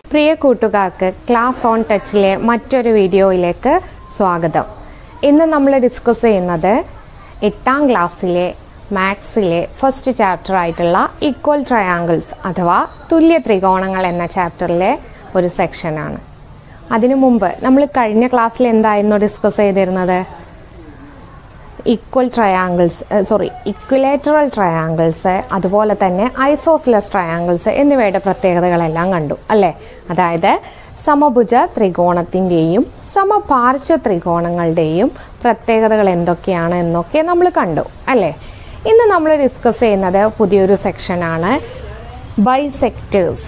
പ്രിയ കൂട്ടുകാർക്ക് class on ടച്ചിലെ മറ്റൊരു വീഡിയോയിലേക്ക് സ്വാഗതം ഇന്ന് നമ്മൾ ഡിസ്കസ് ചെയ്യുന്നത് എട്ടാം ക്ലാസ്സിലെ മാത്സിലെ ഫസ്റ്റ് ചാപ്റ്റർ ആയിട്ടുള്ള ഈക്വൽ ട്രയാങ്കിൾസ് അഥവാ തുല്യ ത്രികോണങ്ങൾ എന്ന ചാപ്റ്ററിലെ ഒരു സെക്ഷനാണ് അതിനു മുമ്പ് നമ്മൾ കഴിഞ്ഞ ക്ലാസ്സിൽ എന്തായിരുന്നു ഡിസ്കസ് ചെയ്തിരുന്നത് equal triangles sorry equilateral triangles അതുപോലെ തന്നെ ഐസോസിലസ് ട്രയാങ്കിൾസ് എന്നിവയുടെ പ്രത്യേകതകളെല്ലാം കണ്ടു അല്ലേ അതായത് സമഭുജ ത്രികോണത്തിൻ്റെയും സമപാർശ്വ ത്രികോണങ്ങളുടെയും പ്രത്യേകതകൾ എന്തൊക്കെയാണ് എന്നൊക്കെ നമ്മൾ കണ്ടു അല്ലേ ഇന്ന് നമ്മൾ ഡിസ്കസ് ചെയ്യുന്നത് പുതിയൊരു സെക്ഷനാണ് ബൈസെക്ടേഴ്സ്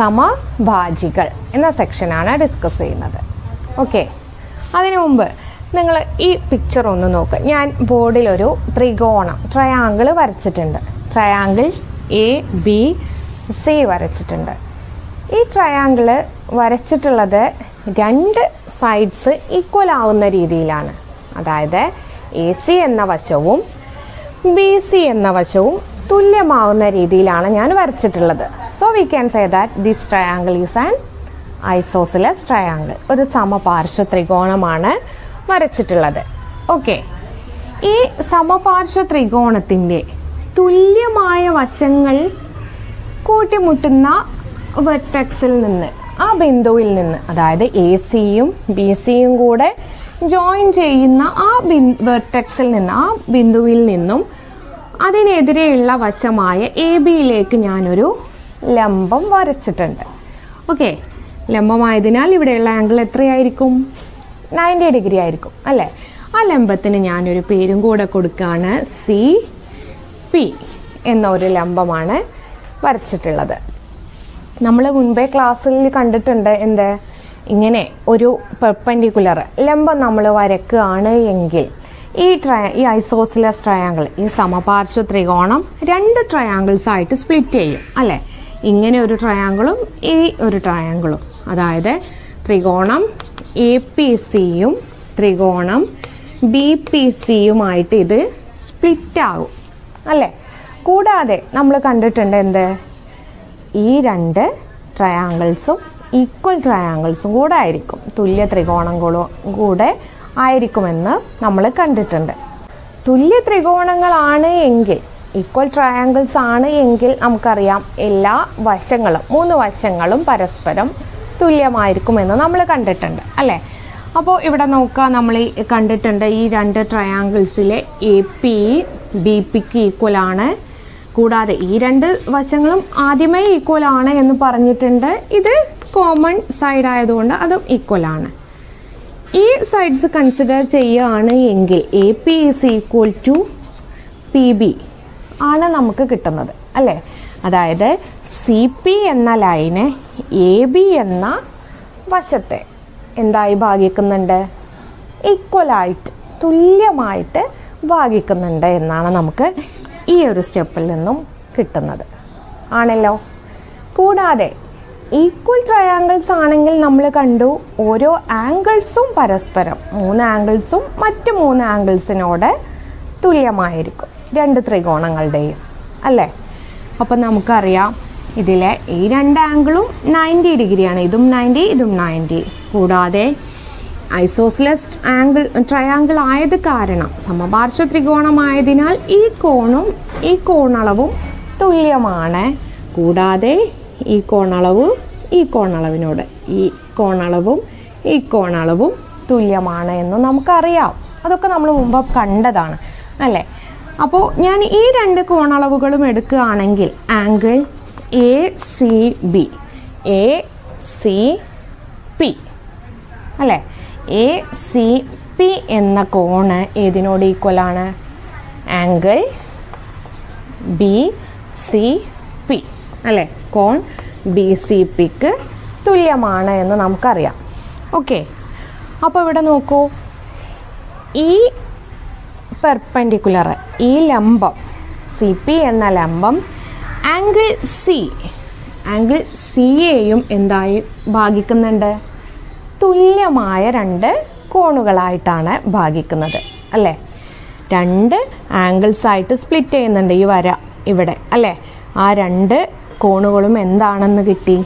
സമഭാജികൾ എന്ന സെക്ഷനാണ് ഡിസ്കസ് ചെയ്യുന്നത് ഓക്കെ അതിനു മുമ്പ് നിങ്ങൾ ഈ പിക്ചർ ഒന്ന് നോക്ക് ഞാൻ ബോർഡിൽ ഒരു ത്രികോണം ട്രയാങ്കിൾ വരച്ചിട്ടുണ്ട് ട്രയാങ്കിൾ എ ബി സി വരച്ചിട്ടുണ്ട് ഈ ട്രയാങ്കിൾ വരച്ചിട്ടുള്ളത് രണ്ട് സൈഡ്സ് ഈക്വൽ ആവുന്ന രീതിയിലാണ് അതായത് എ സി എന്ന വശവും ബി സി എന്ന വശവും തുല്യമാവുന്ന രീതിയിലാണ് ഞാൻ വരച്ചിട്ടുള്ളത് so we can say that this triangle is an isosceles triangle ഒരു സമപാർശ്വ ത്രികോണമാണ് വരച്ചിട്ടുള്ളത് ഓക്കെ ഈ സമപാർശ്വ ത്രികോണത്തിൻ്റെ തുല്യമായ വശങ്ങൾ കൂട്ടിമുട്ടുന്ന വെർട്ടെക്സിൽ നിന്ന് ആ ബിന്ദുവിൽ നിന്ന് അതായത് എ സിയും ബി സിയും കൂടെ ജോയിൻ ചെയ്യുന്ന ആ ബിൻ വെർട്ടെക്സിൽ നിന്ന് ആ ബിന്ദുവിൽ നിന്നും അതിനെതിരെയുള്ള വശമായ എ ബിയിലേക്ക് ഞാനൊരു ലംബം വരച്ചിട്ടുണ്ട് ഓക്കെ ലംബമായതിനാൽ ഇവിടെയുള്ള ആംഗിൾ എത്രയായിരിക്കും നയൻറ്റി ഡിഗ്രി ആയിരിക്കും അല്ലേ ആ ലംബത്തിന് ഞാനൊരു പേരും കൂടെ കൊടുക്കുകയാണ് സി പി എന്ന ഒരു ലംബമാണ് വരച്ചിട്ടുള്ളത് നമ്മൾ മുൻപേ ക്ലാസ്സിൽ കണ്ടിട്ടുണ്ട് എന്ത് ഇങ്ങനെ ഒരു പെർപ്പൻഡിക്കുലർ ലംബം നമ്മൾ വരക്കുകയാണ് എങ്കിൽ ഈ ട്രയ ഈ ഐസോസിലസ് ട്രയാങ്കിൾ ഈ സമപാർശ്വ ത്രികോണം രണ്ട് ട്രയാങ്കിൾസ് ആയിട്ട് സ്പ്ലിറ്റ് ചെയ്യും അല്ലേ ഇങ്ങനെ ഒരു ട്രയാങ്കിളും ഈ ഒരു ട്രയാങ്കിളും അതായത് ത്രികോണം എ പി സിയും ത്രികോണം ബി പി സിയുമായിട്ട് ഇത് സ്പ്ലിറ്റ് ആകും അല്ലേ കൂടാതെ നമ്മൾ കണ്ടിട്ടുണ്ട് എന്ത് ഈ രണ്ട് ട്രയാങ്കിൾസും ഈക്വൽ ട്രയാങ്കിൾസും കൂടെ ആയിരിക്കും തുല്യ ത്രികോണങ്ങളും കൂടെ ആയിരിക്കുമെന്ന് നമ്മൾ കണ്ടിട്ടുണ്ട് തുല്യ ത്രികോണങ്ങളാണ് എങ്കിൽ ഈക്വൽ ട്രയാങ്കിൾസ് ആണ് എങ്കിൽ നമുക്കറിയാം എല്ലാ വശങ്ങളും മൂന്ന് വശങ്ങളും പരസ്പരം തുല്യമായിരിക്കുമെന്ന് നമ്മൾ കണ്ടിട്ടുണ്ട് അല്ലേ അപ്പോൾ ഇവിടെ നോക്കുക നമ്മൾ ഈ കണ്ടിട്ടുണ്ട് ഈ രണ്ട് ട്രയാങ്കിൾസിലെ എ പി ബി പിക്ക് ഈക്വൽ ആണ് കൂടാതെ ഈ രണ്ട് വശങ്ങളും ആദ്യമേ ഈക്വൽ ആണ് എന്ന് പറഞ്ഞിട്ടുണ്ട് ഇത് കോമൺ സൈഡ് ആയതുകൊണ്ട് അതും ഈക്വൽ ആണ് ഈ സൈഡ്സ് കൺസിഡർ ചെയ്യുകയാണ് എങ്കിൽ A P is equal to P B ആണ് നമുക്ക് കിട്ടുന്നത് അല്ലേ അതായത് സി പി എന്ന ലൈന് എ ബി എന്ന വശത്തെ എന്തായി ഭാഗിക്കുന്നുണ്ട് ഈക്വലായിട്ട് തുല്യമായിട്ട് ഭാഗിക്കുന്നുണ്ട് എന്നാണ് നമുക്ക് ഈ ഒരു സ്റ്റെപ്പിൽ നിന്നും കിട്ടുന്നത് ആണല്ലോ കൂടാതെ ഈക്വൽ ട്രയാങ്കിൾസ് ആണെങ്കിൽ നമ്മൾ കണ്ടു ഓരോ ആംഗിൾസും പരസ്പരം മൂന്ന് ആംഗിൾസും മറ്റ് മൂന്ന് ആംഗിൾസിനോട് തുല്യമായിരിക്കും രണ്ട് ത്രികോണങ്ങളുടെയും അല്ലേ അപ്പം നമുക്കറിയാം ഇതിലെ ഈ രണ്ട് ആംഗിളും നയൻറ്റി ഡിഗ്രിയാണ് ഇതും നയൻറ്റി ഇതും നയൻറ്റി കൂടാതെ ഐസോസിലസ് ആംഗിൾ ട്രയാങ്കിൾ ആയത് കാരണം സമപാർശ്വ ത്രികോണമായതിനാൽ ഈ കോണും ഈ കോണളവും തുല്യമാണ് കൂടാതെ ഈ കോണളവും ഈ കോണളവിനോട് ഈ കോണളവും ഈ കോണളവും തുല്യമാണ് എന്ന് നമുക്കറിയാം അതൊക്കെ നമ്മൾ മുമ്പ് കണ്ടതാണ് അല്ലേ അപ്പോൾ ഞാൻ ഈ രണ്ട് കോണളവുകളും എടുക്കുകയാണെങ്കിൽ angle A C B A C P അല്ലേ എ സി പി എന്ന കോണ് ഏതിനോട് ഈക്വൽ ആണ് ആംഗിൾ ബി സി പി അല്ലേ കോൺ ബി സി പിക്ക് തുല്യമാണ് എന്ന് നമുക്കറിയാം ഓക്കെ അപ്പോൾ ഇവിടെ നോക്കൂ ഈ പെർപ്പൻഡിക്കുലർ ഈ ലംബം സി പി എന്ന ലംബം ആംഗിൾ സി ആംഗിൾ സിയെയും എന്തായി ഭാഗിക്കുന്നുണ്ട് തുല്യമായ രണ്ട് കോണുകളായിട്ടാണ് ഭാഗിക്കുന്നത് അല്ലേ രണ്ട് ആംഗിൾസ് ആയിട്ട് സ്പ്ലിറ്റ് ചെയ്യുന്നുണ്ട് ഈ വര ഇവിടെ അല്ലേ ആ രണ്ട് കോണുകളും എന്താണെന്ന് കിട്ടി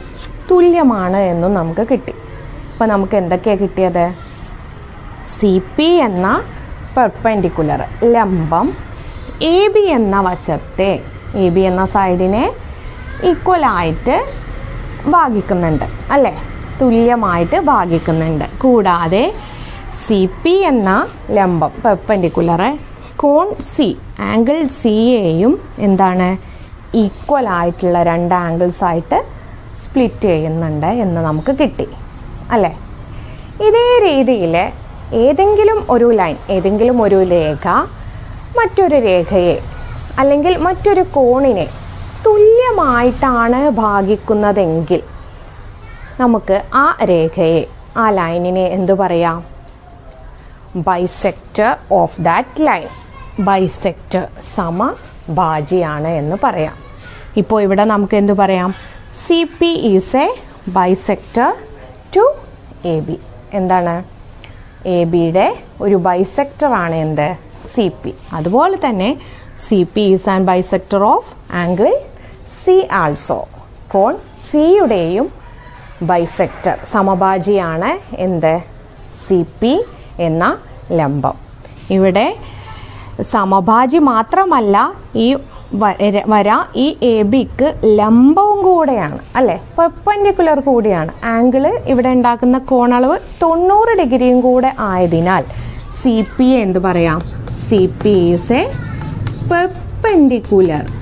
തുല്യമാണ് എന്നും നമുക്ക് കിട്ടി അപ്പോൾ നമുക്ക് എന്തൊക്കെയാണ് കിട്ടിയത് സി പി എന്ന പെർപെൻഡിക്കുലർ ലംബം എ ബി എന്ന വശത്തെ എ ബി എന്ന സൈഡിനെ ഈക്വലായിട്ട് ഭാഗിക്കുന്നുണ്ട് അല്ലേ തുല്യമായിട്ട് ഭാഗിക്കുന്നുണ്ട് കൂടാതെ സി പി എന്ന ലംബം പെർപെൻഡിക്കുലർ കോൺ സി ആംഗിൾ സിയെയും എന്താണ് ഈക്വൽ ആയിട്ടുള്ള രണ്ട് ആംഗിൾസ് ആയിട്ട് സ്പ്ലിറ്റ് ചെയ്യുന്നുണ്ട് എന്ന് നമുക്ക് കിട്ടി അല്ലേ ഇതേ രീതിയിൽ ഏതെങ്കിലും ഒരു ലൈൻ ഏതെങ്കിലും ഒരു രേഖ മറ്റൊരു രേഖയെ അല്ലെങ്കിൽ മറ്റൊരു കോണിനെ തുല്യമായിട്ടാണ് ഭാഗിക്കുന്നതെങ്കിൽ നമുക്ക് ആ രേഖയെ ആ ലൈനിനെ എന്തു പറയാം bisector of that line bisector സമഭാജിയാണ് എന്ന് പറയാം ഇപ്പോൾ ഇവിടെ നമുക്ക് എന്തു പറയാം C P is a bisector to A B എന്താണ് എ ബിയുടെ ഒരു ബൈസെക്ടർ ആണ് എന്ത് സി പി അതുപോലെ തന്നെ C P is and bisector of angle C also കോൺ സിയുടെയും ബൈസെക്ടർ സമഭാജിയാണ് എന്ത് സി പി എന്ന ലംബം ഇവിടെ സമഭാജി മാത്രമല്ല ഈ വര- വര ഈ എ ബിക്ക് ലംബവും കൂടെയാണ് അല്ലേ പെർപ്പൻഡിക്കുലർ കൂടിയാണ് ആംഗിള് ഇവിടെ ഉണ്ടാക്കുന്ന കോണളവ് തൊണ്ണൂറ് ഡിഗ്രിയും കൂടെ ആയതിനാൽ സി പി എന്ത് പറയാം C P is a perpendicular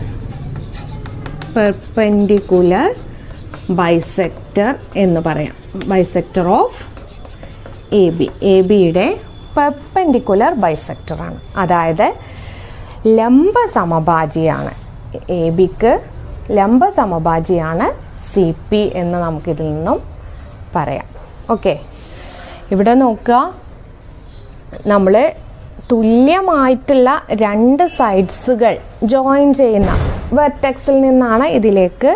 perpendicular bisector എന്ന് പറയാം bisector of A B A ബിയുടെ പെർപ്പൻഡിക്കുലർ ബൈസെക്ടറാണ് അതായത് ലംബ സമഭാജിയാണ് എ ബിക്ക് ലംബ സമഭാജിയാണ് സി പി എന്ന് നമുക്കിതിൽ നിന്നും പറയാം ഓക്കെ ഇവിടെ നോക്കുക നമ്മൾ തുല്യമായിട്ടുള്ള രണ്ട് സൈഡ്സുകൾ ജോയിൻ ചെയ്യുന്ന വെർട്ടെക്സിൽ നിന്നാണ് ഇതിലേക്ക്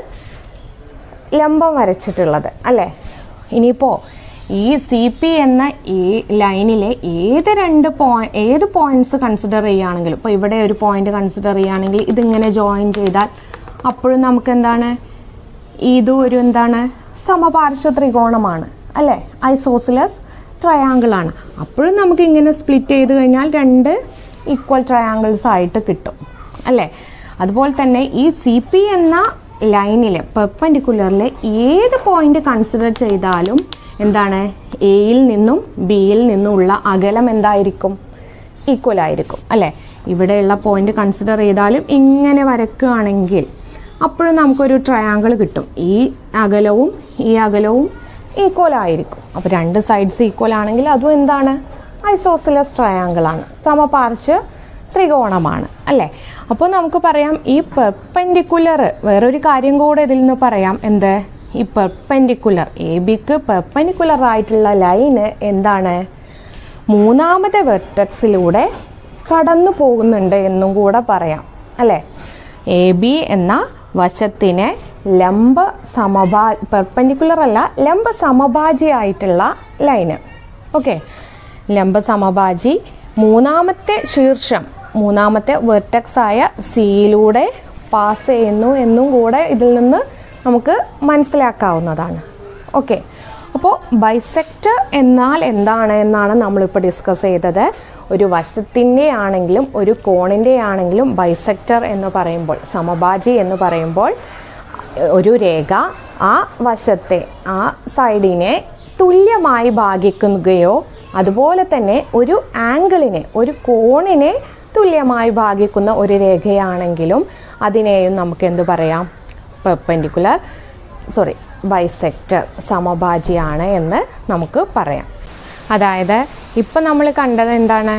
ലംബം വരച്ചിട്ടുള്ളത് അല്ലേ ഇനിയിപ്പോൾ ഈ സി പി എന്ന ഈ ലൈനിലെ ഏത് രണ്ട് പോയി ഏത് പോയിന്റ്സ് കൺസിഡർ ചെയ്യുകയാണെങ്കിലും ഇപ്പോൾ ഇവിടെ ഒരു പോയിന്റ് കൺസിഡർ ചെയ്യുകയാണെങ്കിൽ ഇതിങ്ങനെ ജോയിൻ ചെയ്താൽ അപ്പോഴും നമുക്ക് എന്താണ് ഇതും ഒരു എന്താണ് സമപാർശ്വ ത്രികോണമാണ് അല്ലേ ഐസോസിലസ് ട്രയാങ്കിൾ ആണ് അപ്പോഴും നമുക്ക് ഇങ്ങനെ സ്പ്ലിറ്റ് ചെയ്ത് കഴിഞ്ഞാൽ രണ്ട് ഈക്വൽ ട്രയാങ്കിൾസ് ആയിട്ട് കിട്ടും അല്ലേ അതുപോലെ തന്നെ ഈ സി പി എന്ന ലൈനിൽ പെർപ്പൻഡിക്കുലറിലെ ഏത് പോയിന്റ് കൺസിഡർ ചെയ്താലും എന്താണ് എയിൽ നിന്നും ബിയിൽ നിന്നുമുള്ള അകലം എന്തായിരിക്കും ഈക്വൽ ആയിരിക്കും അല്ലേ ഇവിടെയുള്ള പോയിന്റ് കൺസിഡർ ചെയ്താലും ഇങ്ങനെ വരക്കുകയാണെങ്കിൽ അപ്പോഴും നമുക്കൊരു ട്രയാങ്കിൾ കിട്ടും ഈ അകലവും ഈ അകലവും ഈക്വൽ ആയിരിക്കും അപ്പോൾ രണ്ട് സൈഡ്സ് ഈക്വൽ ആണെങ്കിൽ അതും എന്താണ് ഐസോസിലസ് ട്രയാങ്കിൾ ആണ് സമപാർശ്വ ത്രികോണമാണ് അല്ലേ അപ്പോൾ നമുക്ക് പറയാം ഈ പെർപ്പൻഡിക്കുലർ വേറൊരു കാര്യം കൂടെ ഇതിൽ നിന്ന് പറയാം എന്ത് ഈ പെർപ്പൻഡിക്കുലർ എ ബിക്ക് പെർപ്പൻഡിക്കുലർ ആയിട്ടുള്ള ലൈന് എന്താണ് മൂന്നാമത്തെ വെർട്ടക്സിലൂടെ കടന്നു പോകുന്നുണ്ട് എന്നും കൂടെ പറയാം അല്ലേ എ ബി എന്ന വശത്തിന് ലംബ സമഭാ പെർപ്പൻഡിക്കുലർ അല്ല ലംബ സമഭാജിയായിട്ടുള്ള ലൈന് ഓക്കെ ലംബ സമഭാജി മൂന്നാമത്തെ ശീർഷം മൂന്നാമത്തെ വെർട്ടക്സ് ആയ സിയിലൂടെ പാസ് ചെയ്യുന്നു എന്നും കൂടെ ഇതിൽ നിന്ന് നമുക്ക് മനസ്സിലാക്കാവുന്നതാണ് ഓക്കെ അപ്പോൾ ബൈസെക്ടർ എന്നാൽ എന്താണ് എന്നാണ് നമ്മളിപ്പോൾ ഡിസ്കസ് ചെയ്തത് ഒരു വശത്തിൻ്റെ ആണെങ്കിലും ഒരു കോണിൻ്റെ ആണെങ്കിലും ബൈസെക്ടർ എന്ന് പറയുമ്പോൾ സമഭാജി എന്ന് പറയുമ്പോൾ ഒരു രേഖ ആ വശത്തെ ആ സൈഡിനെ തുല്യമായി ഭാഗിക്കുകയോ അതുപോലെ തന്നെ ഒരു ആംഗിളിനെ ഒരു കോണിനെ തുല്യമായി ഭാഗിക്കുന്ന ഒരു രേഖയാണെങ്കിലും അതിനെയും നമുക്ക് എന്ത് പറയാം പെർപ്പൻഡിക്കുലർ സോറി ബൈസെക്ടർ സമഭാജിയാണ് എന്ന് നമുക്ക് പറയാം അതായത് ഇപ്പം നമ്മൾ കണ്ടത് എന്താണ്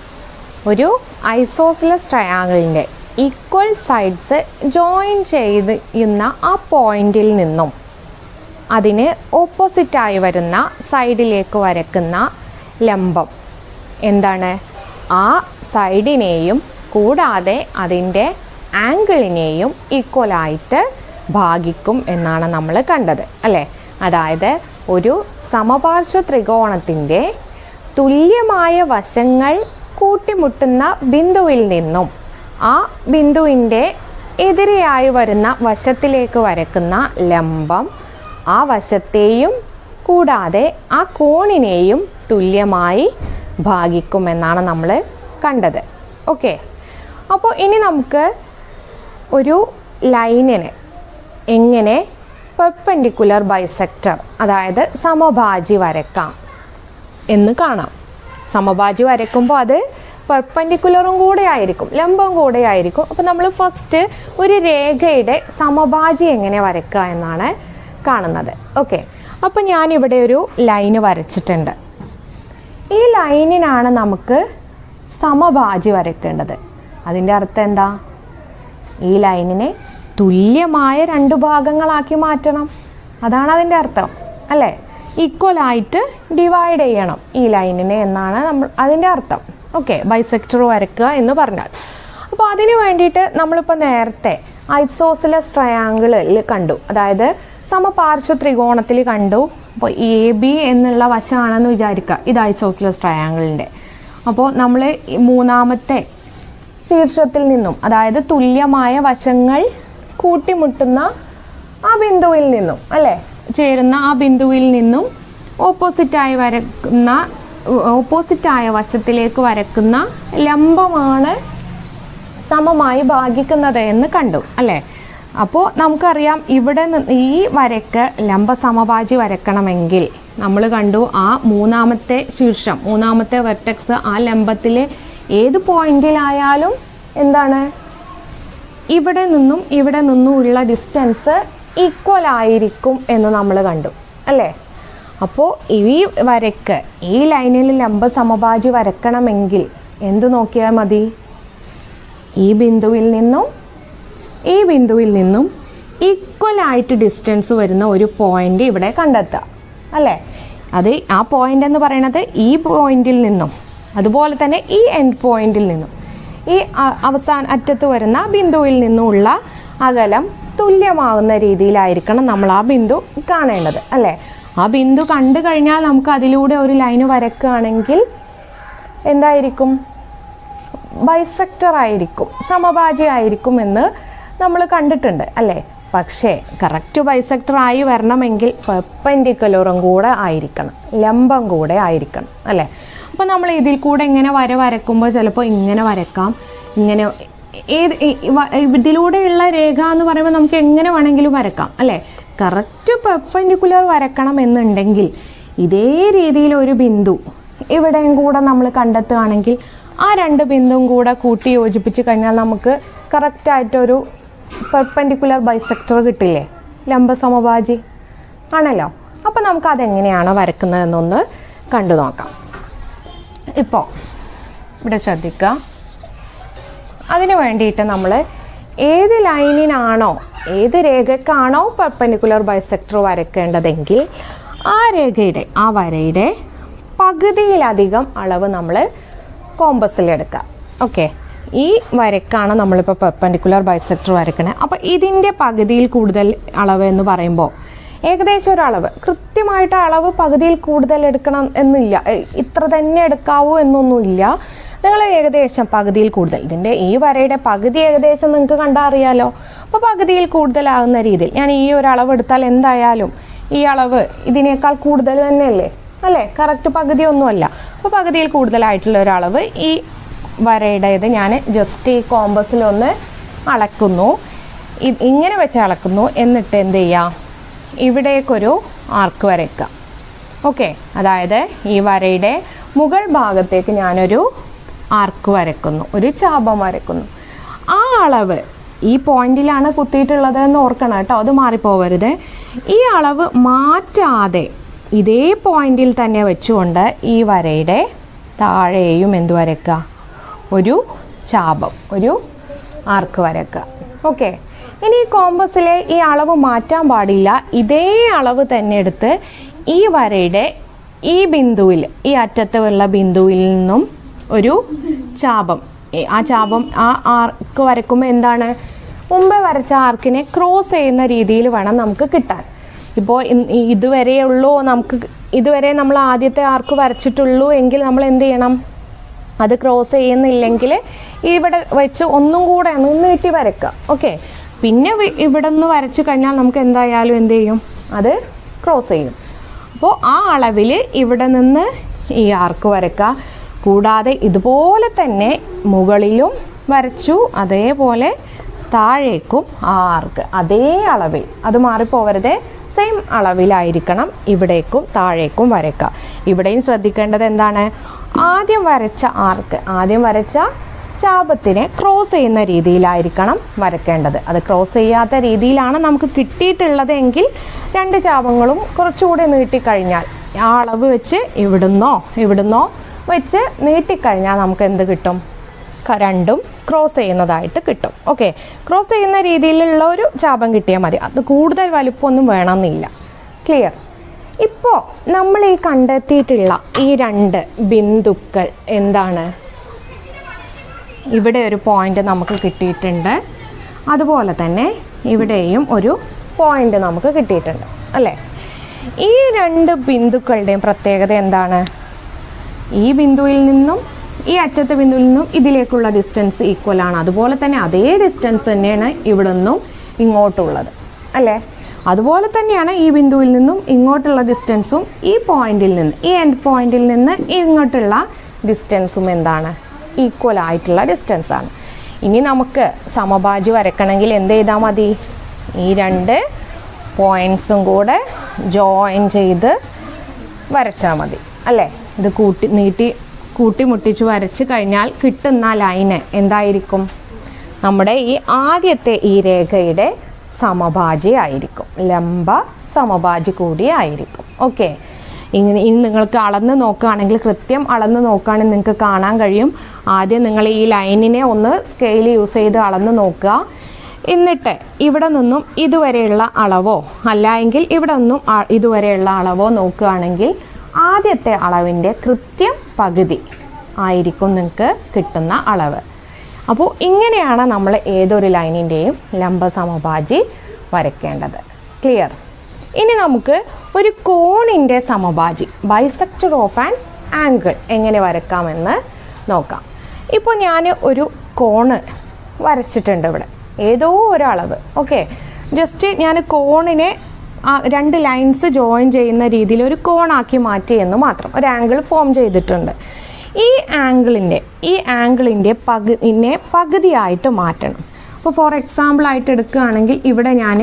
ഒരു ഐസോസിലസ് ട്രയാങ്കിളിൻ്റെ ഈക്വൽ സൈഡ്സ് ജോയിൻ ചെയ്യുന്ന ആ പോയിന്റിൽ നിന്നും അതിന് ഓപ്പോസിറ്റായി വരുന്ന സൈഡിലേക്ക് വരക്കുന്ന ലംബം എന്താണ് ആ സൈഡിനെയും കൂടാതെ അതിൻ്റെ ആംഗിളിനെയും ഈക്വലായിട്ട് ഭാഗിക്കും എന്നാണ് നമ്മൾ കണ്ടത് അല്ലേ അതായത് ഒരു സമപാർശ്വ ത്രികോണത്തിൻ്റെ തുല്യമായ വശങ്ങൾ കൂട്ടിമുട്ടുന്ന ബിന്ദുവിൽ നിന്നും ആ ബിന്ദുവിൻ്റെ എതിരെയായി വരുന്ന വശത്തിലേക്ക് വരക്കുന്ന ലംബം ആ വശത്തെയും കൂടാതെ ആ കോണിനെയും തുല്യമായി ഭാഗിക്കുമെന്നാണ് നമ്മൾ കണ്ടത് ഓക്കെ അപ്പോൾ ഇനി നമുക്ക് ഒരു ലൈനിന് എങ്ങനെ പെർപെൻഡിക്കുലർ ബൈസെക്ടർ അതായത് സമഭാജി വരക്കാം എന്ന് കാണാം സമഭാജി വരയ്ക്കുമ്പോൾ അത് പെർപെൻഡിക്കുലറും കൂടെ ആയിരിക്കും ലംബം കൂടെ ആയിരിക്കും അപ്പോൾ നമ്മൾ ഫസ്റ്റ് ഒരു രേഖയുടെ സമഭാജി എങ്ങനെ വരയ്ക്കുക എന്നാണ് കാണുന്നത് ഓക്കെ അപ്പോൾ ഞാനിവിടെ ഒരു ലൈന് വരച്ചിട്ടുണ്ട് ഈ ലൈനിനാണ് നമുക്ക് സമഭാജി വരയ്ക്കേണ്ടത് അതിൻ്റെ അർത്ഥം എന്താ ഈ ലൈനിനെ തുല്യമായ രണ്ട് ഭാഗങ്ങളാക്കി മാറ്റണം അതാണ് അതിൻ്റെ അർത്ഥം അല്ലേ ഈക്വൽ ആയിട്ട് ഡിവൈഡ് ചെയ്യണം ഈ ലൈനിനെ എന്നാണ് നമ്മൾ അതിൻ്റെ അർത്ഥം ഓക്കെ ബൈസെക്ടർ വരയ്ക്കുക എന്ന് പറഞ്ഞാൽ അപ്പോൾ അതിന് വേണ്ടിയിട്ട് നമ്മളിപ്പോൾ നേരത്തെ ഐസോസിലസ് ട്രയാങ്കിളിൽ കണ്ടു അതായത് സമപാർശ്വ ത്രികോണത്തിൽ കണ്ടു അപ്പോൾ എ ബി എന്നുള്ള വശമാണെന്ന് വിചാരിക്കുക ഇത് ഐസോസിലസ് ട്രയാങ്കിളിൻ്റെ അപ്പോൾ നമ്മൾ ഈ മൂന്നാമത്തെ ശീർഷത്തിൽ നിന്നും അതായത് തുല്യമായ വശങ്ങൾ കൂട്ടിമുട്ടുന്ന ആ ബിന്ദുവിൽ നിന്നും അല്ലേ ചേരുന്ന ആ ബിന്ദുവിൽ നിന്നും ഓപ്പോസിറ്റായി വരക്കുന്ന ഓപ്പോസിറ്റായ വശത്തിലേക്ക് വരക്കുന്ന ലംബമാണ് സമമായി ഭാഗിക്കുന്നത് എന്ന് കണ്ടു അല്ലേ അപ്പോൾ നമുക്കറിയാം ഇവിടെ നി- ഈ വരക്ക് ലംബ സമഭാജി വരക്കണമെങ്കിൽ നമ്മൾ കണ്ടു ആ മൂന്നാമത്തെ ശീർഷം മൂന്നാമത്തെ വെർട്ടെക്സ് ആ ലംബത്തിലെ ഏത് പോയിന്റിലായാലും എന്താണ് ഇവിടെ നിന്നും ഇവിടെ നിന്നും ഉള്ള ഡിസ്റ്റൻസ് ഈക്വൽ ആയിരിക്കും എന്ന് നമ്മൾ കണ്ടു അല്ലേ അപ്പോൾ ഈ വരക്ക് ഈ ലൈനിൽ ലംബ സമഭാജി വരക്കണമെങ്കിൽ എന്ത് നോക്കിയാൽ മതി ഈ ബിന്ദുവിൽ നിന്നും ഈ ബിന്ദുവിൽ നിന്നും ഈക്വൽ ആയിട്ട് ഡിസ്റ്റൻസ് വരുന്ന ഒരു പോയിന്റ് ഇവിടെ കണ്ടെത്തുക അല്ലേ അത് ആ പോയിന്റ് എന്ന് പറയുന്നത് ഈ പോയിന്റിൽ നിന്നും അതുപോലെ തന്നെ ഈ എൻഡ് പോയിന്റിൽ നിന്നും ഈ അ- അവസാന അറ്റത്ത് വരുന്ന ബിന്ദുവിൽ നിന്നുമുള്ള അകലം തുല്യമാകുന്ന രീതിയിലായിരിക്കണം നമ്മൾ ആ ബിന്ദു കാണേണ്ടത് അല്ലേ ആ ബിന്ദു കണ്ടു കഴിഞ്ഞാൽ നമുക്ക് അതിലൂടെ ഒരു ലൈന് വരക്കുകയാണെങ്കിൽ എന്തായിരിക്കും ബൈസെക്ടർ ആയിരിക്കും സമഭാജി ആയിരിക്കും എന്ന് നമ്മൾ കണ്ടിട്ടുണ്ട് അല്ലേ പക്ഷേ കറക്റ്റ് ബൈസെക്ടർ ആയി വരണമെങ്കിൽ പെർപെൻഡിക്കുലറും കൂടെ ആയിരിക്കണം ലംബം കൂടെ ആയിരിക്കണം അല്ലേ അപ്പോൾ നമ്മൾ ഇതിൽ കൂടെ ഇങ്ങനെ വര വരക്കുമ്പോൾ ചിലപ്പോൾ ഇങ്ങനെ വരക്കാം ഇങ്ങനെ ഏത് ഈ- ഈ വ- ഇതിലൂടെയുള്ള രേഖ എന്ന് പറയുമ്പോൾ നമുക്ക് എങ്ങനെ വേണമെങ്കിലും വരക്കാം അല്ലേ കറക്റ്റ് പെർപെൻഡിക്കുലർ വരക്കണം എന്നുണ്ടെങ്കിൽ ഇതേ രീതിയിൽ ഒരു ബിന്ദു ഇവിടെയും കൂടെ നമ്മൾ കണ്ടെത്തുകയാണെങ്കിൽ ആ രണ്ട് ബിന്ദുവും കൂടെ കൂട്ടി യോജിപ്പിച്ച് കഴിഞ്ഞാൽ നമുക്ക് കറക്റ്റായിട്ടൊരു പെർപെൻഡിക്കുലർ ബൈസെക്ടർ കിട്ടില്ലേ ലംബ സമഭാജി ആണല്ലോ അപ്പോൾ നമുക്ക് അതെങ്ങനെയാണ് വരക്കുന്നതെന്നൊന്ന് കണ്ടു നോക്കാം ഇപ്പോൾ ഇവിടെ ശ്രദ്ധിക്കുക അതിന് വേണ്ടിയിട്ട് നമ്മൾ ഏത് ലൈനിനാണോ ഏത് രേഖക്കാണോ പെർപെൻഡിക്കുലർ ബൈസെക്ടർ വരയ്ക്കേണ്ടതെങ്കിൽ ആ രേഖയുടെ ആ വരയുടെ പകുതിയിലധികം അളവ് നമ്മൾ കോമ്പസിലെടുക്കുക ഓക്കെ ഈ വരക്കാണ് നമ്മളിപ്പോൾ പെർപെൻഡിക്കുലർ ബൈസെക്ടർ വരക്കണേ അപ്പോൾ ഇതിൻ്റെ പകുതിയിൽ കൂടുതൽ അളവ് എന്ന് പറയുമ്പോൾ ഏകദേശം ഒരു അളവ് കൃത്യമായിട്ട് അളവ് പകുതിയിൽ കൂടുതൽ എടുക്കണം എന്നില്ല ഏ, ഇത്ര തന്നെ എടുക്കാവൂ എന്നൊന്നുമില്ല നിങ്ങൾ ഏകദേശം പകുതിയിൽ കൂടുതൽ ഇതിൻ്റെ ഈ വരയുടെ പകുതി ഏകദേശം നിങ്ങൾക്ക് കണ്ടാൽ അറിയാലോ അപ്പോൾ പകുതിയിൽ കൂടുതലാകുന്ന രീതിയിൽ ഞാൻ ഈ ഒരു അളവ് എടുത്താൽ എന്തായാലും ഈ അളവ് ഇതിനേക്കാൾ കൂടുതൽ തന്നെയല്ലേ അല്ലേ കറക്റ്റ് പകുതി ഒന്നുമല്ല അപ്പോൾ പകുതിയിൽ കൂടുതലായിട്ടുള്ള ഒരു അളവ് ഈ വരയുടേത് ഞാൻ ജസ്റ്റ് ഈ കോമ്പസിലൊന്ന് അളക്കുന്നു ഇ- ഇങ്ങനെ വെച്ച് അളക്കുന്നു എന്നിട്ട് എന്ത് ചെയ്യാം ഇവിടേക്കൊരു ആർക്ക് വരയ്ക്കുക ഓക്കെ അതായത് ഈ വരയുടെ മുകൾ ഭാഗത്തേക്ക് ഞാനൊരു ആർക്ക് വരയ്ക്കുന്നു ഒരു ചാപം വരയ്ക്കുന്നു ആ അളവ് ഈ പോയിന്റിലാണ് കുത്തിയിട്ടുള്ളത് എന്ന് ഓർക്കണം കേട്ടോ അത് മാറിപ്പോവരുത് ഈ അളവ് മാറ്റാതെ ഇതേ പോയിന്റിൽ തന്നെ വെച്ചുകൊണ്ട് ഈ വരയുടെ താഴെയും എന്ത് വരയ്ക്കുക ഒരു ചാപം ഒരു ആർക്ക് വരക്കുക ഓക്കെ ഇനി ഈ കോമ്പസിലെ ഈ അളവ് മാറ്റാൻ പാടില്ല ഇതേ അളവ് തന്നെ എടുത്ത് ഈ വരയുടെ ഈ ബിന്ദുവിൽ ഈ അറ്റത്ത് ഉള്ള ബിന്ദുവിൽ നിന്നും ഒരു ചാപം ഏ, ആ ചാപം ആ ആർക്ക് വരക്കുമ്പോൾ എന്താണ് മുമ്പേ വരച്ച ആർക്കിനെ ക്രോസ് ചെയ്യുന്ന രീതിയിൽ വേണം നമുക്ക് കിട്ടാൻ ഇപ്പോൾ ഇതുവരെ ഉള്ളൂ നമുക്ക് ഇതുവരെ നമ്മൾ ആദ്യത്തെ ആർക്ക് വരച്ചിട്ടുള്ളൂ എങ്കിൽ നമ്മൾ എന്ത് ചെയ്യണം അത് ക്രോസ് ചെയ്യുന്നില്ലെങ്കിൽ ഇവിടെ വെച്ച് ഒന്നും കൂടെ ഒന്ന് നീട്ടി വരയ്ക്കുക ഓക്കെ പിന്നെ വി- ഇവിടെ നിന്ന് വരച്ചു കഴിഞ്ഞാൽ നമുക്ക് എന്തായാലും എന്ത് ചെയ്യും അത് ക്രോസ് ചെയ്യും അപ്പോൾ ആ അളവിൽ ഇവിടെ നിന്ന് ഈ ആർക്ക് വരക്കുക കൂടാതെ ഇതുപോലെ തന്നെ മുകളിലും വരച്ചു അതേപോലെ താഴേക്കും ആ ആർക്ക് അതേ അളവിൽ അത് മാറിപ്പോവരുതേ സെയിം അളവിലായിരിക്കണം ഇവിടേക്കും താഴേക്കും വരയ്ക്കുക ഇവിടെയും ശ്രദ്ധിക്കേണ്ടത് എന്താണ് ആദ്യം വരച്ച ആർക്ക് ആദ്യം വരച്ച ചാപത്തിനെ ക്രോസ് ചെയ്യുന്ന രീതിയിലായിരിക്കണം വരയ്ക്കേണ്ടത് അത് ക്രോസ് ചെയ്യാത്ത രീതിയിലാണ് നമുക്ക് കിട്ടിയിട്ടുള്ളത് എങ്കിൽ രണ്ട് ചാപങ്ങളും കുറച്ചുകൂടി നീട്ടിക്കഴിഞ്ഞാൽ ആ അളവ് വെച്ച് ഇവിടുന്നോ ഇവിടുന്നോ വെച്ച് നീട്ടിക്കഴിഞ്ഞാൽ നമുക്ക് എന്ത് കിട്ടും ക- രണ്ടും ക്രോസ് ചെയ്യുന്നതായിട്ട് കിട്ടും ഓക്കെ ക്രോസ് ചെയ്യുന്ന രീതിയിലുള്ള ഒരു ചാപം കിട്ടിയാൽ മതി അത് കൂടുതൽ വലുപ്പമൊന്നും വേണമെന്നില്ല ക്ലിയർ ഇപ്പോൾ നമ്മൾ ഈ കണ്ടെത്തിയിട്ടുള്ള ഈ രണ്ട് ബിന്ദുക്കൾ എന്താണ് ഇവിടെ ഒരു പോയിന്റ് നമുക്ക് കിട്ടിയിട്ടുണ്ട് അതുപോലെ തന്നെ ഇവിടെയും ഒരു പോയിന്റ് നമുക്ക് കിട്ടിയിട്ടുണ്ട് അല്ലേ ഈ രണ്ട് ബിന്ദുക്കളുടെയും പ്രത്യേകത എന്താണ് ഈ ബിന്ദുവിൽ നിന്നും ഈ അറ്റത്തെ ബിന്ദുവിൽ നിന്നും ഇതിലേക്കുള്ള ഡിസ്റ്റൻസ് ഈക്വൽ ആണ് അതുപോലെ തന്നെ അതേ ഡിസ്റ്റൻസ് തന്നെയാണ് ഇവിടെ നിന്നും ഇങ്ങോട്ടുള്ളത് അല്ലേ അതുപോലെ തന്നെയാണ് ഈ ബിന്ദുവിൽ നിന്നും ഇങ്ങോട്ടുള്ള ഡിസ്റ്റൻസും ഈ പോയിന്റിൽ നിന്ന് ഈ എൻഡ് പോയിന്റിൽ നിന്ന് ഇങ്ങോട്ടുള്ള ഡിസ്റ്റൻസും എന്താണ് ഈക്വൽ ആയിട്ടുള്ള ഡിസ്റ്റൻസ് ആണ് ഇനി നമുക്ക് സമഭാജി വരക്കണമെങ്കിൽ എന്ത് ചെയ്താൽ മതി ഈ രണ്ട് പോയിൻസും കൂടെ ജോയിൻ ചെയ്ത് വരച്ചാൽ മതി അല്ലേ ഇത് കൂട്ടി നീട്ടി കൂട്ടി മുട്ടിച്ച് വരച്ച് കഴിഞ്ഞാൽ കിട്ടുന്ന ലൈന് എന്തായിരിക്കും നമ്മുടെ ഈ ആദ്യത്തെ ഈ രേഖയുടെ സമഭാജി ആയിരിക്കും ലംബ സമഭാജി കൂടി ആയിരിക്കും ഓക്കെ ഇങ്ങനെ ഇനി നിങ്ങൾക്ക് അളന്ന് നോക്കുകയാണെങ്കിൽ കൃത്യം അളന്ന് നോക്കുകയാണെങ്കിൽ നിങ്ങൾക്ക് കാണാൻ കഴിയും ആദ്യം നിങ്ങൾ ഈ ലൈനിനെ ഒന്ന് സ്കെയിൽ യൂസ് ചെയ്ത് അളന്ന് നോക്കുക എന്നിട്ട് ഇവിടെ നിന്നും ഇതുവരെയുള്ള അളവോ അല്ല എങ്കിൽ ഇവിടെ നിന്നും ആ- ഇതുവരെയുള്ള അളവോ നോക്കുകയാണെങ്കിൽ ആദ്യത്തെ അളവിൻ്റെ കൃത്യം പകുതി ആയിരിക്കും നിങ്ങൾക്ക് കിട്ടുന്ന അളവ് അപ്പോൾ ഇങ്ങനെയാണ് നമ്മൾ ഏതൊരു ലൈനിൻ്റെയും ലംബ സമഭാജി വരയ്ക്കേണ്ടത് ക്ലിയർ ഇനി നമുക്ക് ഒരു കോണിൻ്റെ സമഭാജി ബൈസെക്ടർ ഓഫ് ആൻ ആംഗിൾ എങ്ങനെ വരക്കാമെന്ന് നോക്കാം ഇപ്പോൾ ഞാൻ ഒരു കോണ് വരച്ചിട്ടുണ്ട് ഇവിടെ ഏതോ ഒരളവ് ഓക്കെ ജസ്റ്റ് ഞാൻ കോണിനെ ആ രണ്ട് ലൈൻസ് ജോയിൻ ചെയ്യുന്ന രീതിയിൽ ഒരു കോണാക്കി മാറ്റി എന്ന് മാത്രം ഒരു ആംഗിൾ ഫോം ചെയ്തിട്ടുണ്ട് ഈ ആംഗിളിൻ്റെ ഈ ആംഗിളിൻ്റെ പകുതിനെ പകുതിയായിട്ട് മാറ്റണം അപ്പോൾ ഫോർ എക്സാമ്പിൾ ആയിട്ട് എടുക്കുകയാണെങ്കിൽ ഇവിടെ ഞാൻ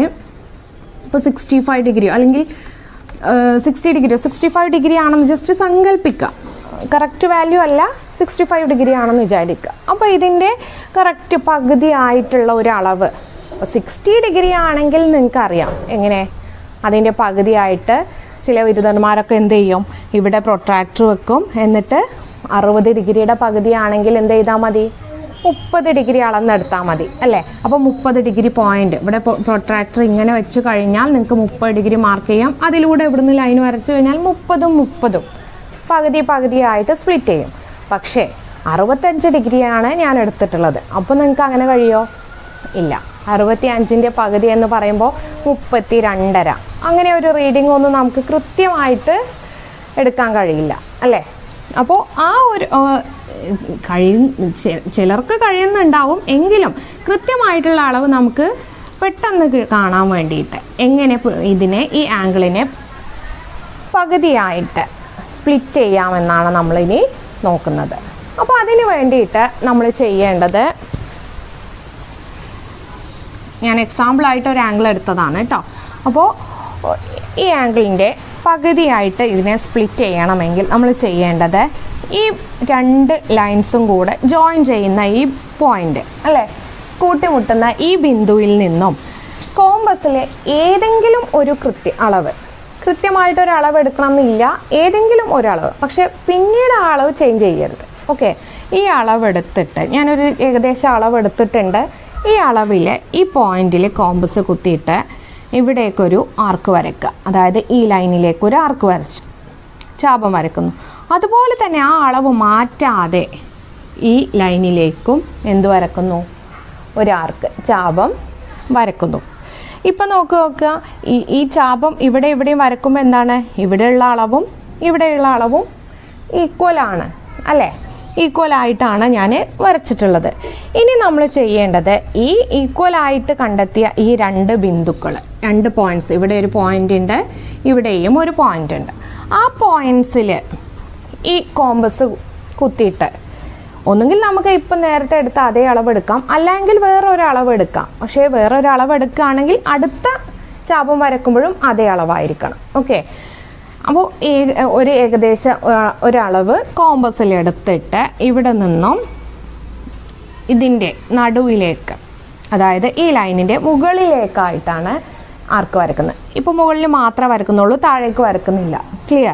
ഇപ്പോൾ സിക്സ്റ്റി ഫൈവ് ഡിഗ്രിയോ അല്ലെങ്കിൽ സിക്സ്റ്റി ഡിഗ്രിയോ സിക്സ്റ്റി ഫൈവ് ഡിഗ്രി ആണെന്ന് ജസ്റ്റ് സങ്കല്പിക്കുക കറക്റ്റ് വാല്യൂ അല്ല സിക്സ്റ്റി ഫൈവ് ഡിഗ്രി ആണെന്ന് വിചാരിക്കുക അപ്പോൾ ഇതിൻ്റെ കറക്റ്റ് പകുതി ആയിട്ടുള്ള ഒരു അളവ് സിക്സ്റ്റി ഡിഗ്രി ആണെങ്കിൽ നിങ്ങൾക്കറിയാം എങ്ങനെ അതിൻ്റെ പകുതിയായിട്ട് ചില ബിരുദന്മാരൊക്കെ എന്ത് ചെയ്യും ഇവിടെ പ്രൊട്രാക്ടർ വെക്കും എന്നിട്ട് അറുപത് ഡിഗ്രിയുടെ പകുതിയാണെങ്കിൽ എന്ത് ചെയ്താൽ മതി മുപ്പത് ഡിഗ്രി അളന്നെടുത്താൽ മതി അല്ലേ അപ്പോൾ മുപ്പത് ഡിഗ്രി പോയിന്റ് ഇവിടെ പ്രൊട്രാക്ടർ ഇങ്ങനെ വെച്ച് കഴിഞ്ഞാൽ നിങ്ങൾക്ക് മുപ്പത് ഡിഗ്രി മാർക്ക് ചെയ്യാം അതിലൂടെ ഇവിടുന്ന് ലൈൻ വരച്ചു കഴിഞ്ഞാൽ മുപ്പതും മുപ്പതും പകുതി പകുതിയായിട്ട് സ്പ്ലിറ്റ് ചെയ്യും പക്ഷേ അറുപത്തഞ്ച് ഡിഗ്രിയാണ് ഞാൻ എടുത്തിട്ടുള്ളത് അപ്പോൾ നിങ്ങൾക്ക് അങ്ങനെ കഴിയോ ഇല്ല അറുപത്തി അഞ്ചിൻ്റെ പകുതി എന്ന് പറയുമ്പോൾ മുപ്പത്തി രണ്ടര അങ്ങനെ ഒരു റീഡിംഗ് ഒന്നും നമുക്ക് കൃത്യമായിട്ട് എടുക്കാൻ കഴിയില്ല അല്ലേ അപ്പോൾ ആ ഒരു ആ, കഴിയും ചെ- ചിലർക്ക് കഴിയുന്നുണ്ടാവും എങ്കിലും കൃത്യമായിട്ടുള്ള അളവ് നമുക്ക് പെട്ടെന്ന് കി- കാണാൻ വേണ്ടിയിട്ട് എങ്ങനെ പ് ഇതിനെ ഈ ആംഗിളിനെ പകുതിയായിട്ട് സ്പ്ലിറ്റ് ചെയ്യാമെന്നാണ് നമ്മളിനി നോക്കുന്നത് അപ്പോൾ അതിന് വേണ്ടിയിട്ട് നമ്മൾ ചെയ്യേണ്ടത് ഞാൻ എക്സാമ്പിളായിട്ട് ഒരു ആംഗിൾ എടുത്തതാണ് കേട്ടോ അപ്പോൾ ഈ ആംഗിളിൻ്റെ പകുതിയായിട്ട് ഇതിനെ സ്പ്ലിറ്റ് ചെയ്യണമെങ്കിൽ നമ്മൾ ചെയ്യേണ്ടത് ഈ രണ്ട് ലൈൻസും കൂടെ ജോയിൻ ചെയ്യുന്ന ഈ പോയിന്റ് അല്ലേ കൂട്ടിമുട്ടുന്ന ഈ ബിന്ദുവിൽ നിന്നും കോമ്പസിലെ ഏതെങ്കിലും ഒരു കൃത്യ അളവ് കൃത്യമായിട്ട് ഒരു അളവ് എടുക്കണം എന്നില്ല ഏതെങ്കിലും ഒരു അളവ് പക്ഷെ പിന്നീട് ആ അളവ് ചേഞ്ച് ചെയ്യരുത് ഓക്കെ ഈ അളവ് എടുത്തിട്ട് ഞാനൊരു ഏകദേശം അളവ് എടുത്തിട്ടുണ്ട് ഈ അളവിൽ ഈ പോയിന്റിൽ കോമ്പസ് കുത്തിയിട്ട് ഇവിടേക്കൊരു ആർക്ക് വരയ്ക്കുക അതായത് ഈ ലൈനിലേക്ക് ഒരു ആർക്ക് വരച്ചു ചാപം വരക്കുന്നു അതുപോലെ തന്നെ ആ അളവ് മാറ്റാതെ ഈ ലൈനിലേക്കും എന്ത് വരക്കുന്നു ഒരു ആർക്ക് ചാപം വരക്കുന്നു ഇപ്പം നോക്ക് നോക്കുക ഈ ഈ ചാപം ഇവിടെ ഇവിടെയും വരക്കുമ്പോൾ എന്താണ് ഇവിടെയുള്ള അളവും ഇവിടെയുള്ള അളവും ഈക്വൽ ആണ് അല്ലേ ഈക്വൽ ആയിട്ടാണ് ഞാൻ വരച്ചിട്ടുള്ളത് ഇനി നമ്മൾ ചെയ്യേണ്ടത് ഈ ഈക്വൽ ആയിട്ട് കണ്ടെത്തിയ ഈ രണ്ട് ബിന്ദുക്കൾ രണ്ട് പോയിന്റ്സ് ഇവിടെ ഒരു പോയിന്റ് ഉണ്ട് ഇവിടെയും ഒരു പോയിന്റ് ഉണ്ട് ആ പോയിന്റ്സിൽ ഈ കോമ്പസ് കുത്തിയിട്ട് ഒന്നുകിൽ നമുക്ക് ഇപ്പം നേരത്തെ എടുത്ത അതേ അളവ് എടുക്കാം അല്ലെങ്കിൽ വേറൊരു അളവ് എടുക്കാം പക്ഷേ വേറൊരു അളവ് എടുക്കുകയാണെങ്കിൽ അടുത്ത ചാപം വരക്കുമ്പോഴും അതേ അളവായിരിക്കണം ഓക്കെ അപ്പോൾ ഒരു ഏകദേശം ആ, ഒരളവ് കോമ്പസിൽ എടുത്തിട്ട് ഇവിടെ നിന്നും ഇതിൻ്റെ നടുവിലേക്ക് അതായത് ഈ ലൈനിൻ്റെ മുകളിലേക്കായിട്ടാണ് ആർക്ക് വരക്കുന്നത് ഇപ്പോൾ മുകളിൽ മാത്രമേ വരക്കുന്നുള്ളൂ താഴേക്ക് വരക്കുന്നില്ല ക്ലിയർ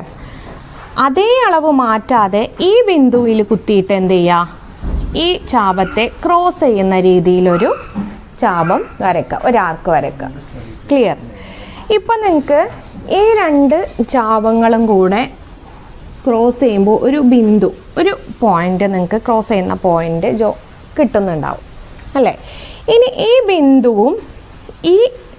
അതേ അളവ് മാറ്റാതെ ഈ ബിന്ദുവിൽ കുത്തിയിട്ട് എന്ത് ചെയ്യുക ഈ ചാപത്തെ ക്രോസ് ചെയ്യുന്ന രീതിയിലൊരു ചാപം വരയ്ക്കുക ഒരു ആർക്ക് വരയ്ക്കുക ക്ലിയർ ഇപ്പം നിങ്ങൾക്ക് ഈ രണ്ട് ചാപങ്ങളും കൂടെ ക്രോസ് ചെയ്യുമ്പോൾ ഒരു ബിന്ദു ഒരു പോയിന്റ് നിങ്ങൾക്ക് ക്രോസ് ചെയ്യുന്ന പോയിന്റ് ജോ കിട്ടുന്നുണ്ടാവും അല്ലേ ഇനി ഈ ബിന്ദുവും ഈ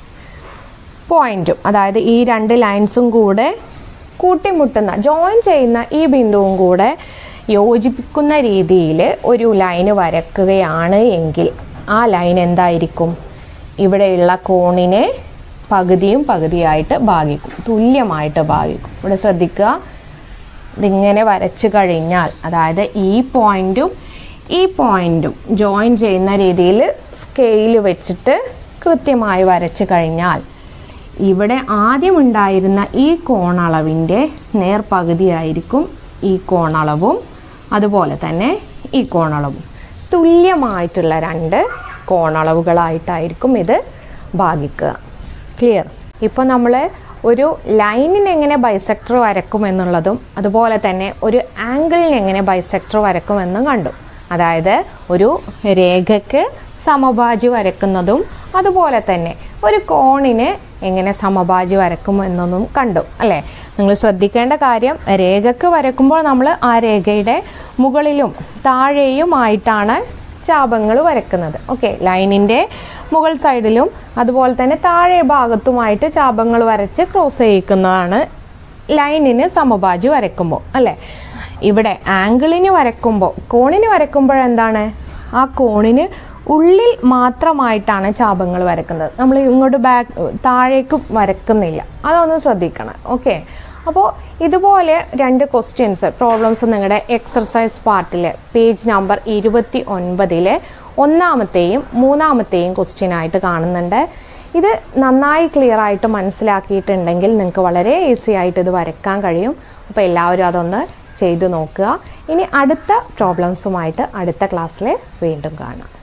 പോയിന്റും അതായത് ഈ രണ്ട് ലൈൻസും കൂടെ കൂട്ടിമുട്ടുന്ന ജോയിൻ ചെയ്യുന്ന ഈ ബിന്ദുവും കൂടെ യോജിപ്പിക്കുന്ന രീതിയിൽ ഒരു ലൈന് വരക്കുകയാണ് എങ്കിൽ ആ ലൈൻ എന്തായിരിക്കും ഇവിടെയുള്ള കോണിനെ പകുതിയും പകുതിയായിട്ട് ഭാഗിക്കും തുല്യമായിട്ട് ഭാഗിക്കും ഇവിടെ ശ്രദ്ധിക്കുക ഇതിങ്ങനെ വരച്ചു കഴിഞ്ഞാൽ അതായത് ഈ പോയിന്റും ഈ പോയിന്റും ജോയിൻ ചെയ്യുന്ന രീതിയിൽ സ്കെയിൽ വെച്ചിട്ട് കൃത്യമായി വരച്ചു കഴിഞ്ഞാൽ ഇവിടെ ആദ്യം ഉണ്ടായിരുന്ന ഈ കോണളവിൻ്റെ നേർപകുതിയായിരിക്കും ഈ കോണളവും അതുപോലെ തന്നെ ഈ കോണളവും തുല്യമായിട്ടുള്ള രണ്ട് കോണളവുകളായിട്ടായിരിക്കും ഇത് ഭാഗിക്കുക ക്ലിയർ ഇപ്പോൾ നമ്മൾ ഒരു ലൈനിന് എങ്ങനെ ബൈസെക്ടർ വരക്കും എന്നുള്ളതും അതുപോലെ തന്നെ ഒരു ആംഗിളിന് എങ്ങനെ ബൈസെക്ടർ വരക്കുമെന്നും കണ്ടു അതായത് ഒരു രേഖയ്ക്ക് സമഭാജി വരക്കുന്നതും അതുപോലെ തന്നെ ഒരു കോണിന് എങ്ങനെ സമഭാജി വരക്കും എന്നൊന്നും കണ്ടു അല്ലേ നിങ്ങൾ ശ്രദ്ധിക്കേണ്ട കാര്യം രേഖക്ക് വരക്കുമ്പോൾ നമ്മൾ ആ രേഖയുടെ മുകളിലും താഴെയുമായിട്ടാണ് ചാപങ്ങൾ വരക്കുന്നത് ഓക്കെ ലൈനിൻ്റെ മുകൾ സൈഡിലും അതുപോലെ തന്നെ താഴെ ഭാഗത്തുമായിട്ട് ചാപങ്ങൾ വരച്ച് ക്രോസ് ചെയ്യിക്കുന്നതാണ് ലൈനിന് സമഭാജി വരക്കുമ്പോൾ അല്ലേ ഇവിടെ ആംഗിളിന് വരക്കുമ്പോൾ കോണിന് വരക്കുമ്പോൾ എന്താണ് ആ കോണിന് ഉള്ളിൽ മാത്രമായിട്ടാണ് ചാപങ്ങൾ വരക്കുന്നത് നമ്മൾ ഇങ്ങോട്ട് ബാക്ക് താഴേക്ക് വരക്കുന്നില്ല അതൊന്ന് ശ്രദ്ധിക്കണം ഓക്കെ അപ്പോൾ ഇതുപോലെ രണ്ട് ക്വസ്റ്റ്യൻസ് പ്രോബ്ലംസ് നിങ്ങളുടെ എക്സർസൈസ് പാർട്ടിൽ പേജ് നമ്പർ ഇരുപത്തി ഒൻപതിലെ ഒന്നാമത്തെയും മൂന്നാമത്തെയും ക്വസ്റ്റ്യൻ ആയിട്ട് കാണുന്നുണ്ട് ഇത് നന്നായി ക്ലിയർ ആയിട്ട് മനസ്സിലാക്കിയിട്ടുണ്ടെങ്കിൽ നിങ്ങൾക്ക് വളരെ ഈസി ആയിട്ട് ഇത് വരയ്ക്കാൻ കഴിയും അപ്പോൾ എല്ലാവരും അതൊന്ന് ചെയ്തു നോക്കുക ഇനി അടുത്ത പ്രോബ്ലംസുമായിട്ട് അടുത്ത ക്ലാസ്സിൽ വീണ്ടും കാണാം